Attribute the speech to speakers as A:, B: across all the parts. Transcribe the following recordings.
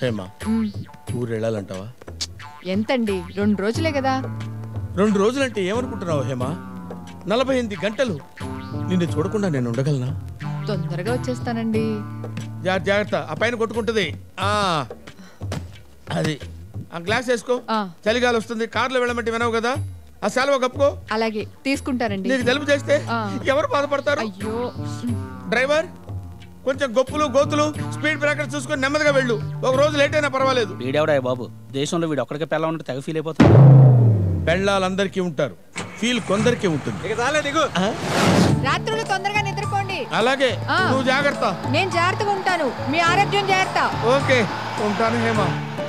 A: హేమా
B: మ్,
A: ఊరు వెళ్ళాలంటావా
B: ఎంతండి రెండు రోజులే కదా
A: రెండు రోజులంటే ఏమనుకుంటున్నావు హేమా నలభై ఎనిమిది గంటలు నిన్ను చూడకుండా నేను ఉండగలనా
B: తొందరగా వచ్చేస్తానండి
A: జా- జాగ్రత్త ఆ పైన కొట్టుకుంటుంది ఆ అది ఆ గ్లాస్ వేసుకో
B: ఆ.
A: చలిగాలి వస్తుంది కార్లో వెళ్ళమంటే వినవు కదా ఆ సెలవు కప్పుకో
B: అలాగే తీసుకుంటానండి
A: నీకు తెలుపు చేస్తే
B: ఆ.
A: ఎవరు బాధపడతారు
B: అయ్యో
A: డ్రైవర్ కొంచెం గొప్పులు గోతులు స్పీడ్ బ్రేకర్ చూసుకొని నెమ్మదిగా వెళ్ళు ఒక రోజు లేట్ అయినా పర్వాలేదు
C: వీడెవడా బాబు దేశంలో వీడు ఒక్కడికే పిల్ల ఉంటే తెగ ఫీల్ అయిపోతాడు
A: పెళ్ళాలందరికీ ఉంటారు ఫీల్ కొందరికీ ఉంటుంది ఆ?
B: రాత్రులు తొందరగా నిద్రపోండి
A: అలాగే
B: ఆ.
A: నువ్వు జాగ్రత్త
B: నేను జాగ్రత్తగా ఉంటాను మీ ఆరోగ్యం జాగ్రత్త
A: ఓకే ఉంటాను హేమ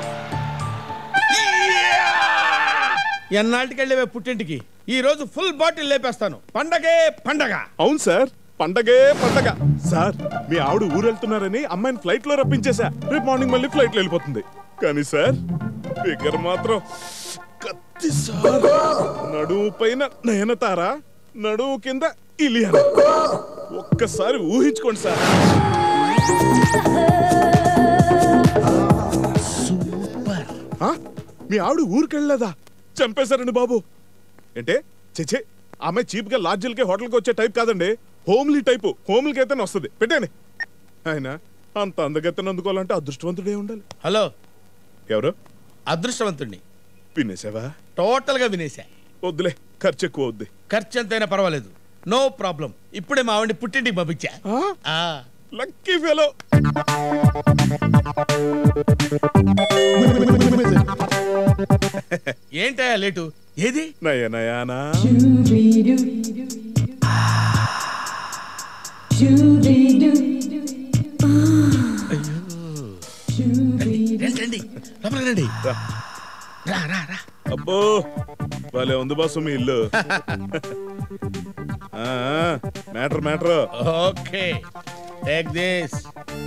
A: ఎన్నాళ్ళకి వెళ్ళేవే పుట్టింటికి ఈ రోజు ఫుల్ బాటిల్ లేపేస్తాను పండగే పండగ
D: అవును సార్ పండగే పండగ సార్ మీ ఆవిడ ఊరు వెళ్తున్నారని అమ్మాయిని ఫ్లైట్ లో రప్పించేశా రేపు మార్నింగ్ మళ్ళీ ఫ్లైట్ లో వెళ్ళిపోతుంది కానీ సార్ ఫిగర్ మాత్రం కత్తి సార్ నడుము పైన నయనతార నడుము కింద ఇలియన ఒక్కసారి ఊహించుకోండి సార్
A: సూపర్
D: ఆ? మీ ఆవిడ ఊరికెళ్ళలేదా చంపేశారండి బాబు ఏంటే చెచ్చే ఆమె చీప్ గా లాడ్జిలకి హోటల్కి వచ్చే టైప్ కాదండి హోమ్లీ టైపు హోమ్లీకి అయితేనే వస్తుంది పెట్టండి ఆయన అంత అందగత్తెను అందుకోవాలంటే అదృష్టవంతుడే ఉండాలి
A: హలో
D: ఎవరు
A: అదృష్టవంతుణ్ణి
D: వినేసావా
A: టోటల్ గా వినేశా
D: వద్దులే ఖర్చు ఎక్కువ వద్దు
A: ఖర్చు ఎంతైనా పర్వాలేదు నో ప్రాబ్లం ఇప్పుడే మా ఆవిడ్ని పుట్టింటికి పంపించా ఆ.
D: లక్కీ ఫెలో
A: ఏంటయ్యా లేటు ఏది
D: నయనయానా
A: రండి రండి లోపలికి రండి రా రా రా
D: అబ్బో భలే ఉంది బాసు మీ ఇల్లు matter matter
A: okay take this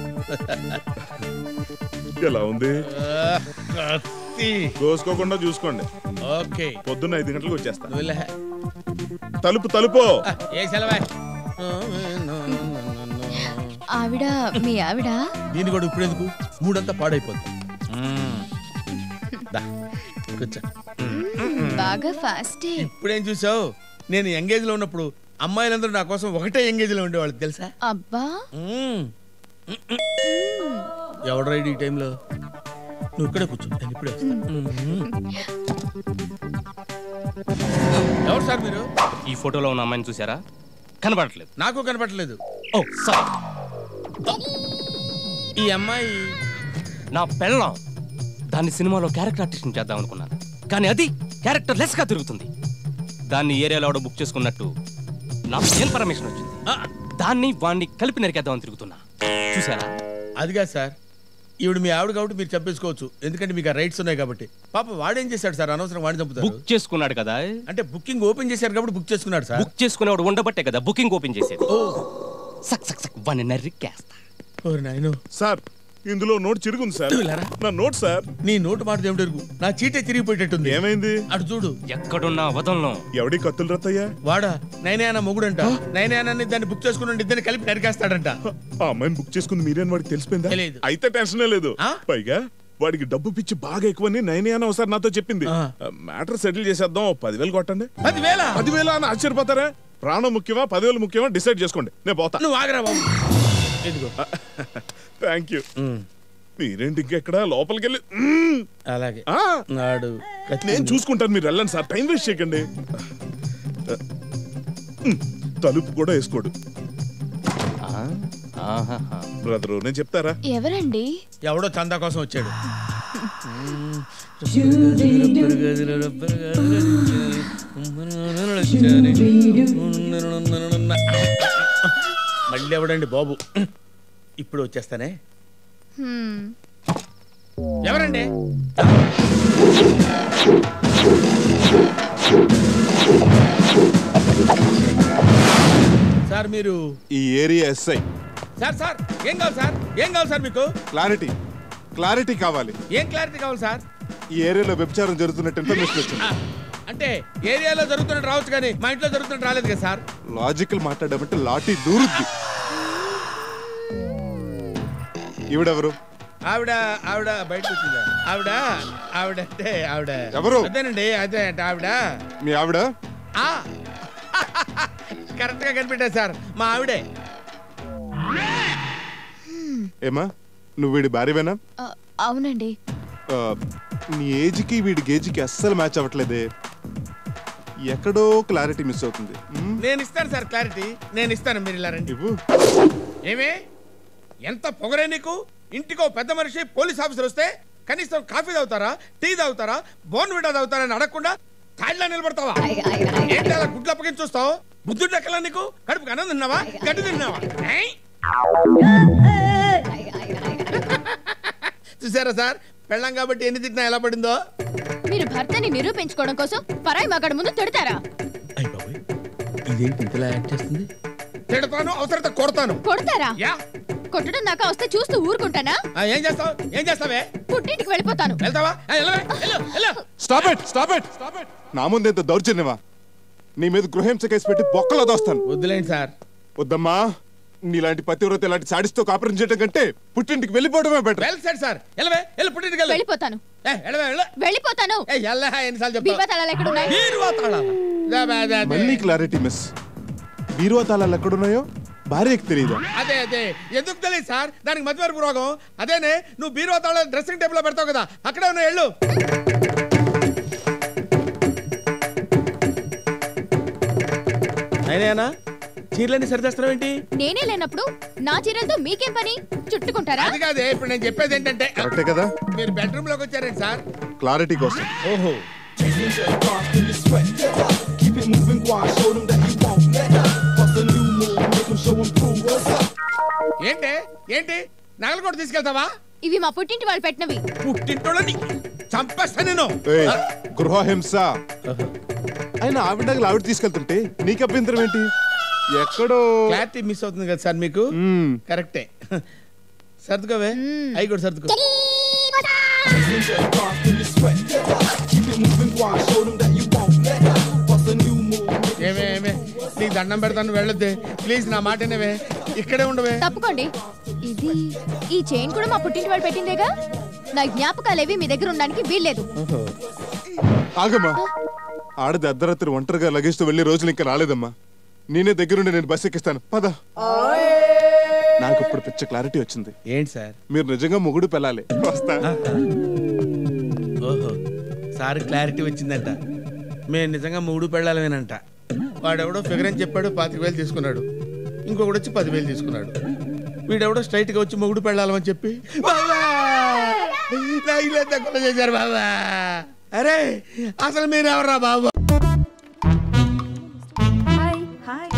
D: ఎలా ఉంది
A: కత్తి
D: కోసుకోకుండా చూసుకోండి
A: ఓకే
D: పొద్దున్న ఐదు గంటలకు వచ్చేస్తా
A: నువ్వు వెళ్ళే.
D: తలుపు తలుపు
A: ఆ, ఏ సెలవా
E: ఆవిడ మీ ఆవిడ
A: దీని కూడా ఇప్పుడు ఎందుకు మూడంతా పాడైపోతుంది దా, కూర్చో
E: బాగా ఫాస్టే
A: ఇప్పుడేం చూసావు నేను ఎంగేజ్ లో ఉన్నప్పుడు అమ్మాయిలందరూ నా కోసం ఒకటే ఎంగేజ్ లో ఉండేవాళ్ళు తెలుసా
E: అబ్బా
A: మ్మ్. ఎవడు రైడ్ ఈ టైంలో నువ్వు ఇక్కడే కూర్చో నేను ఇప్పుడే వస్తా. మ్మ్. ఎవరు సార్ మీరు
C: ఈ ఫోటోలో ఉన్న అమ్మాయిని చూసారా కనబడట్లేదు
A: నాకు కనపడలేదు
C: ఓ సారీ
A: ఈ అమ్మాయి
C: నా పెళ్ళం దాన్ని సినిమాలో క్యారెక్టర్ ఆర్టిస్ట్ చేద్దాం అనుకున్నాను కానీ అది క్యారెక్టర్ లెస్ గా తిరుగుతుంది దాన్ని ఏరియాలో ఎవడో బుక్ చేసుకున్నట్టు నాకు ఇన్ఫర్మేషన్ వచ్చింది
A: ఆ,
C: దాన్ని వాణ్ణి కలిపి నరికేద్దామని తిరుగుతున్నా చూసారా
A: అది కాదు సార్ ఈవిడ మీ ఆవిడ కాబట్టి మీరు చంపేసుకోవచ్చు ఎందుకంటే మీకు ఆ రైట్స్ ఉన్నాయి కాబట్టి పాప వాడేం చేశాడు సార్ అనవసరం వాడిని చంపుతారు
C: బుక్ చేసుకున్నాడు కదా
A: అంటే బుకింగ్ ఓపెన్ చేశారు కాబట్టి బుక్ చేసుకున్నాడు సార్
C: బుక్ చేసుకునేవాడు ఉండబట్టే కదా బుకింగ్ ఓపెన్ చేసేది
A: ఓ
C: సక్ సక్ సక్ వాణ్ణి నరికేస్తా
A: ఓరి నాయనో
D: సార్ ఇందులో నోట్ చిరుగుంది సార్
A: ఇలారా?
D: నా నోట్ సార్
A: నీ నోటు మాట దేవుడు ఎరుగు నా చీటే తిరిగిపోయేటట్టుంది
D: ఏమైంది
A: అటు చూడు
C: ఎక్కడున్నా వదలను
D: ఎవడి కత్తులు రత్తయ్యా
A: వాడా నైనాయన మొగుడంట నైనాయనాన్ని దాన్ని బుక్ చేసుకుని ఇద్దరిని కలిపి నరికేస్తాడంట
D: ఆ అమ్మాయిని బుక్ చేసుకుంది మీరేని వాడికి తెలిసిపోయిందా
A: తెలీదు.
D: అయితే టెన్షనే లేదు
A: ఆ?
D: పైగా వాడికి డబ్బు పిచ్చి బాగా ఎక్కువని నైనే అని ఒకసారి నాతో చెప్పింది
A: ఆ.
D: మ్యాటర్ సెటిల్ చేసేద్దాం ఓ పదివేలు కొట్టండి
A: పదివేల
D: పదివేల అని ఆశ్చర్యపోతారా ప్రాణం ముఖ్యమా పదివేలు ముఖ్యమా డిసైడ్ చేసుకోండి నేను పోతా
A: నువ్వు ఆగరా బాబు ఇదిగో
D: థ్యాంక్ యూ
A: ఉమ్,
D: మీరేంటి ఇంకెక్కడ లోపలికి వెళ్ళి మ్మ్.
A: అలాగే
D: ఆ,
A: నాడు కత్తి
D: నేను చూసుకుంటాను మీరు వెళ్ళండి సార్ టైం వేస్ట్ చేయకండి మ్మ్. తలుపు కూడా వేసుకోడు
C: ఆ? ఆహాహా.
D: బ్రదరు నేను చెప్తారా
E: ఎవరండి
A: ఎవడో చందా కోసం వచ్చాడు మళ్ళీ ఎవడండి బాబు ఇప్పుడు వచ్చేస్తానే
E: హ్మ్.
A: ఎవరండి సార్ మీరు
F: ఈ ఏరియా ఎస్ఐ
A: సార్ సార్ ఏం కావాలి సార్ ఏం కావాలి సార్ మీకు
F: క్లారిటీ క్లారిటీ కావాలి
A: ఏం క్లారిటీ కావాలి సార్
F: ఈ ఏరియాలో వ్యభిచారం జరుగుతున్నట్టు ఇన్ఫర్మేషన్ వచ్చింది
A: ఆ, అంటే ఏరియాలో జరుగుతున్నట్టు రావచ్చు కానీ మా ఇంట్లో జరుగుతున్నట్టు రాలేదు కదా సార్
F: లాజికల్ మాట్లాడమంటే లాఠీ దూరుద్ది ఈవిడెవరు
A: ఆవిడ ఆవిడ బయటకు వచ్చిందా ఆవిడ ఆవిడ అంటే ఆవిడ
F: ఎవరు?
A: అదేనండి అదే అంటే ఆవిడ
F: మీ ఆవిడ
A: ఆ కరెక్ట్ గా కనిపెట్టా సార్ మా ఆవిడే
F: ఏమా నువ్వు వీడి భార్యవేనా
E: ఆ, అవునండి
F: ఆ, నీ ఏజ్కి వీడి గేజ్కి అస్సలు మ్యాచ్ అవ్వట్లేదే ఎక్కడో క్లారిటీ మిస్ అవుతుంది మ్,
A: నేను ఇస్తాను సార్ క్లారిటీ నేను ఇస్తాను మీరు ఇలా రండి
F: ఇవ్వు
A: ఏమే ఎంత పొగరే నీకు ఇంటికో పెద్ద మనిషి పోలీస్ ఆఫీసర్ వస్తే కనీసం కాఫీ తాగుతారా టీ తాగుతారా బోన్ విడా తాగుతారా అని అడగకుండా తాళ్ళ నిలబడతావా ఏంటి అలా గుడ్లు అప్పగించి చూస్తావు బుద్ధుడు లెక్కలా నీకు కడుపుకి అన్నం తిన్నావా గడ్డి తిన్నావా ఏయ్? చూసారా సార్ పెళ్ళం కాబట్టి ఎన్ని తిట్టినా ఎలా పడిందో
E: మీరు భర్తని నిరూపించుకోవడం కోసం పరాయి మగాడి ముందు తిడతారా
A: ఇదేంటి ఇంతలా యాక్ట్ చేస్తుంది తిడతాను అవసరత కొడతాను
E: కొడతారా
A: యా
E: కొట్టడం దాకా వస్తే చూస్తూ ఊరుకుంటానా
A: ఆ, ఏం చేస్తావు ఏం చేస్తావే
E: పుట్టింటికి వెళ్ళిపోతాను
A: వెళ్తావా ఆ, వెళ్ళవే, వెళ్ళు, వెళ్ళు.
F: Stop it stop it stop it నా ముందు ఎంత దౌర్జన్యమా నీ మీద గృహింస కేసు పెట్టి బొక్కలో దోస్తాను
A: వద్దులేండి సార్
F: వద్దమ్మా నీలాంటి పతివ్రత ఇలాంటి సాడిస్తో కాపురం చేయడం కంటే పుట్టింటికి వెళ్ళిపోవడమే బెటర్
A: వెల్ సెట్ సార్ వెళ్ళవే వెళ్ళి పుట్టింటికి వెళ్ళు
E: వెళ్ళిపోతాను
A: ఏ, వెళ్ళవే వెళ్ళు
E: వెళ్ళిపోతాను
A: ఏ ఎల్లా ఎన్నిసార్లు
E: బీరువా
A: చెప్తావు
E: తాళాలు ఎక్కడున్నాయి
A: బీరువా తాళాలా? దా, బా, దా, దా.
F: మళ్ళీ క్లారిటీ మిస్ బీరువా తాళాలు ఎక్కడున్నాయో భార్యకి తెలియదా
A: అదే అదే ఎందుకు తెలియదు సార్ దానికి మధ్యవరపు రోగం అదేనే నువ్వు బీరువా తాళ డ్రెస్సింగ్ టేబుల్ లో పెడతావు కదా అక్కడే ఉన్నాయి వెళ్ళు అయినా చీరలన్నీ సరిచేస్తున్నావు ఏంటి
E: నేనే లేనప్పుడు నా చీరలతో మీకేం పని చుట్టుకుంటారా
A: అది కాదే ఇప్పుడు నేను చెప్పేది ఏంటంటే
F: కరెక్టే కదా
A: మీరు బెడ్రూమ్ లోకి వచ్చారండి సార్
F: క్లారిటీ కోసం
A: ఓహో ఏంటి ఏంటి నగలు కూడా తీసుకెళ్తావా
E: ఇవి మా పుట్టింటి వాళ్ళు పెట్టినవి
A: పుట్టింటోళ్ళని చంపేస్తా నేను
F: ఏయ్, గృహహింస ఆయన ఆవిడ నగలు ఆవిడ తీసుకెళ్తుంటే నీకు అభ్యంతరం ఏంటి ఎక్కడో
A: క్లారిటీ మిస్ అవుతుంది కదా సార్ మీకు
F: మ్మ్.
A: కరెక్టే సర్దుకోవే అవి కూడా సర్దుకో ఏమే ఏమే నీకు దండం పెడతాను వెళ్ళొద్దే ప్లీజ్ నా మాట వినవే ఇక్కడే ఉండవే
E: తప్పుకోండి ఇది ఈ చైన్ కూడా మా పుట్టింటి వాళ్ళు పెట్టిందేగా నా జ్ఞాపకాలేవి మీ దగ్గర ఉండడానికి వీల్లేదు
F: ఆగమ్మా ఆడది అర్ధరాత్రి ఒంటరిగా లగేజ్తో వెళ్ళే రోజులు ఇంకా రాలేదమ్మా నేనే దగ్గరుండి నేను బస్ ఎక్కిస్తాను పద నాకు ఇప్పుడు పిచ్చ క్లారిటీ వచ్చింది
A: ఏంటి సార్
F: మీరు నిజంగా మొగుడు పెళ్ళాలి వస్తా
A: ఓహో సార్ క్లారిటీ వచ్చిందంట మేము నిజంగా మూడు పెళ్ళాలమేనంట వాడెవడో ఫిగర్ అని చెప్పాడు పాతిక వేలు తీసుకున్నాడు ఇంకొకడు వచ్చి పదివేలు తీసుకున్నాడు వీడెవడో స్ట్రైట్ గా వచ్చి మొగుడు పెళ్ళాలని చెప్పి బాబా! నా ఇల్లు ఎంత కొల చేశారు బాబా అరే అసలు మీరు ఎవరా బాబు
B: hi hi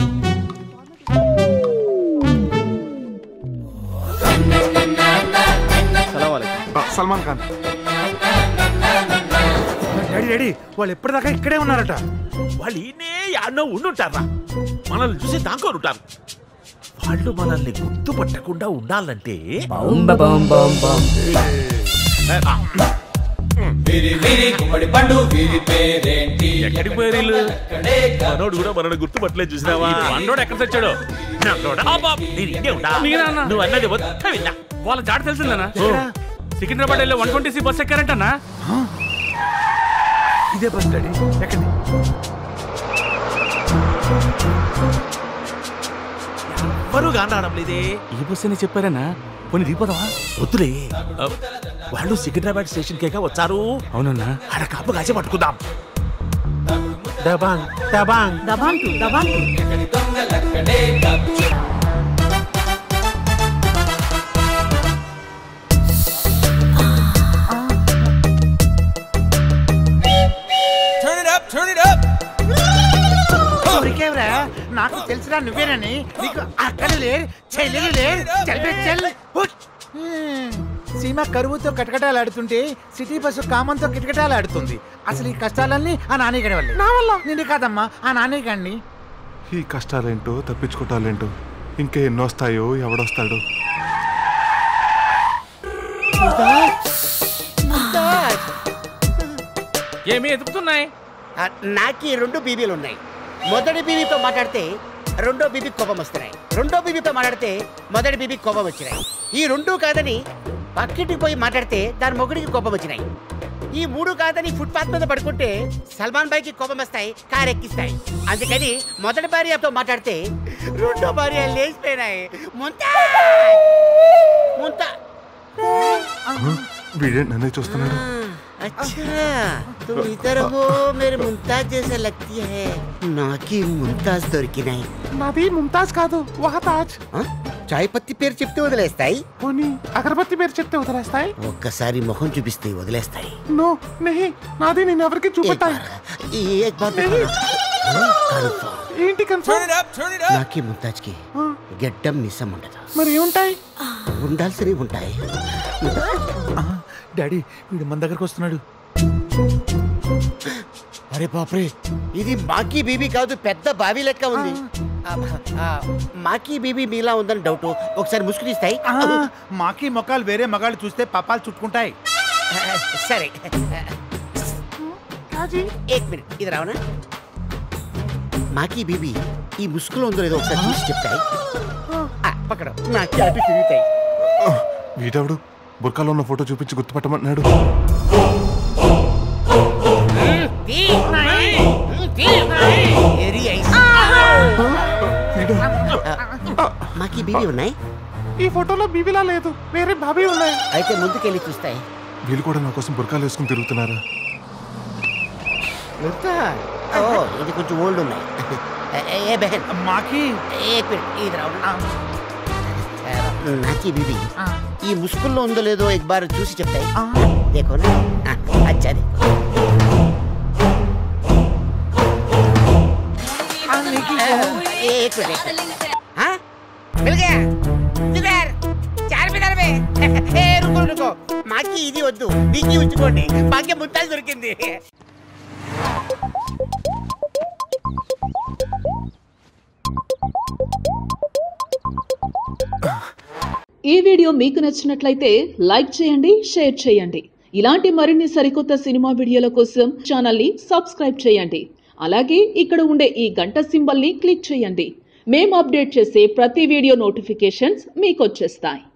G: Salman Khan daddy daddy వాళ్ళు ఎప్పటిదాకా ఇక్కడే ఉన్నారట
H: వాళ్ళు ఈయనే యాడనో ఉండుంటారా మనల్ని చూసి దాంకొని ఉంటారు వాళ్ళు మనల్ని గుర్తుపట్టకుండా ఉండాలంటే ఎక్కడికి పోయారు వీళ్ళు? మనోడు కూడా మనల్ని గుర్తుపట్టలేదు చూసినావా
C: వండోడు ఎక్కడ తెచ్చాడు
H: అబ్బా, నేను ఇన్నే ఉంటా.
C: నేనన్నా?
H: నువ్వు అన్నది మొత్తం విన్నా
C: వాళ్ళ జాడ తెలిసిందనా సికింద్రాబాద్ వెళ్ళే వన్ ట్వంటీ సి బస్ ఎక్కారంటన్నా
G: ఇదే బస్ డాడీ ఎక్కండి
H: ఎవరు కానడం లేదే
C: ఈ బస్ అని చెప్పారన్నా కొన్ని దిగిపోదామా
H: వద్దులే వాళ్ళు సికింద్రాబాద్ స్టేషన్ కేగా వచ్చారు
C: అవునన్నా
H: ఆడ కాపు కాసి పట్టుకుందాం దబాంగ్ దబాంగ్
B: దబాంకు దబాంకు
G: ఊరికేవరా నాకు తెలుసురా నువ్వేనని నీకు అక్కడ లేరు చెల్లెలు లేరు చెల్లె చెల్ సీమ కరువుతో కటకటాలాడుతుంటే సిటీ బస్సు కామంతో కిటకటాలాడుతుంది అసలు ఈ కష్టాలన్నీ ఆ నాన్నగడి వల్లే నా వల్ల నిన్ను కాదమ్మా ఆ నాన్నగాడిని
F: ఈ కష్టాలేంటో తప్పించుకోవటాలేంటో ఇంకా ఎన్నో వస్తాయో ఎవడొస్తాడో
C: ఏమి ఎదుగుతున్నాయి
I: ఆ, నాకు ఈ రెండు బీబీలు ఉన్నాయి మొదటి బీబీతో మాట్లాడితే రెండో బీబీ కోపం వస్తున్నాయి రెండో బీబీతో మాట్లాడితే మొదటి బీబీ కోపం వచ్చినాయి ఈ రెండు కాదని పక్కింటికి పోయి మాట్లాడితే దాని మొగుడికి కోపం వచ్చినాయి ఈ మూడు కాదని ఫుట్పాత్ మీద పడుకుంటే సల్మాన్ బాయ్కి కోపం వస్తాయి కారు ఎక్కిస్తాయి అందుకని మొదటి భార్యతో మాట్లాడితే రెండో భార్య లేచిపోయినాయి ముంతా ముంతా
F: వీడే నన్నే చూస్తున్నాడు
I: अच्छा तुम इधर हो मेरे मुमताज जैसे लगती है నాకి ముంతాజ్ దొరికినాయి
G: నాది ముంతాజ్ కాదు వహతాజ్
I: ఆ? చాయ్ పత్తి పేరు చెప్తే వదిలేస్తాయి
G: పోనీ అగరబత్తి పేరు చెప్తే వదిలేస్తాయి
I: ఒక్కసారి మొహం చూపిస్తే వదిలేస్తాయి
G: నో నెహి నాది నేను ఎవరికి
I: एक
G: చూపెట్టాయి
I: बार ఈ एक बार देखो ना. కన్ఫర్మ్.
G: ఏంటి కన్ఫర్మ్
I: నాకి ముంతాజ్ కి గెడ్డం మిసం ఉండదు
G: మరి ఏముంటాయి
I: ఉండాల్సినవి ఉంటాయి
G: డాడీ వీడు మన దగ్గరకు వస్తున్నాడు
I: అరే బాప్రే ఇది మాకీ బీబీ కాదు పెద్ద బావి లెక్క ఉంది ఆ, ఆ, మాకీ బీబీ మీలా ఉందని డౌట్ ఒకసారి ముసుగు తీస్తాయి
G: ఆ, మాకి మొక్కలు వేరే మగాళ్ళు చూస్తే పాపాలు చుట్టుకుంటాయి
I: సరే ఏక్ మినిట్ ఇది రావనా మాకీ బీబీ ఈ ముసుగులో ఉందో లేదో ఒకసారి చూసి చెప్తాయి ఆ, పక్కన నా క్యాపి తిరుగుతాయి
F: వీడెవడు బుర్కాలో ఉన్న ఫోటో చూపించి గుర్తుపట్టమన్నాడు
I: తీ. తీ. ఎరి ఐస్. ఆ, మాకీ బీబీ ఉన్నాయి
G: ఈ ఫోటోలో బీబీలా లేదు వేరే బాబీ ఉన్నాయి
I: అయితే ముందుకెళ్ళి చూస్తాయి
F: వీళ్ళు కూడా నా కోసం బుర్కాలు వేసుకుని తిరుగుతున్నారా
I: ఎంత? ఓ ఇది కొంచెం ఓల్డ్ ఉన్నాయి ఏ, ఏ బెహన్
G: మాకి
I: एक मिनट इधर आओ ना నాకి బీబీ ఈ ముసుగుల్లో ఉందో లేదో ఎక్ బార్ చూసి చెప్తాయి देखो ना हाँ, अच्छा देखो एक मिनट एक मिनट हाँ मिल गया किधर चार मीटर में ఏ రుకో రుకో మాకి ఇది వద్దు మీకి ఉంచుకోండి మాకే ముత్తాలు దొరికింది
B: ఈ వీడియో మీకు నచ్చినట్లయితే లైక్ చేయండి షేర్ చేయండి ఇలాంటి మరిన్ని సరికొత్త సినిమా వీడియోల కోసం ఛానల్ని సబ్స్క్రైబ్ చేయండి అలాగే ఇక్కడ ఉండే ఈ గంట సింబల్ని క్లిక్ చేయండి మేము అప్డేట్ చేసే ప్రతి వీడియో నోటిఫికేషన్స్ మీకు వచ్చేస్తాయి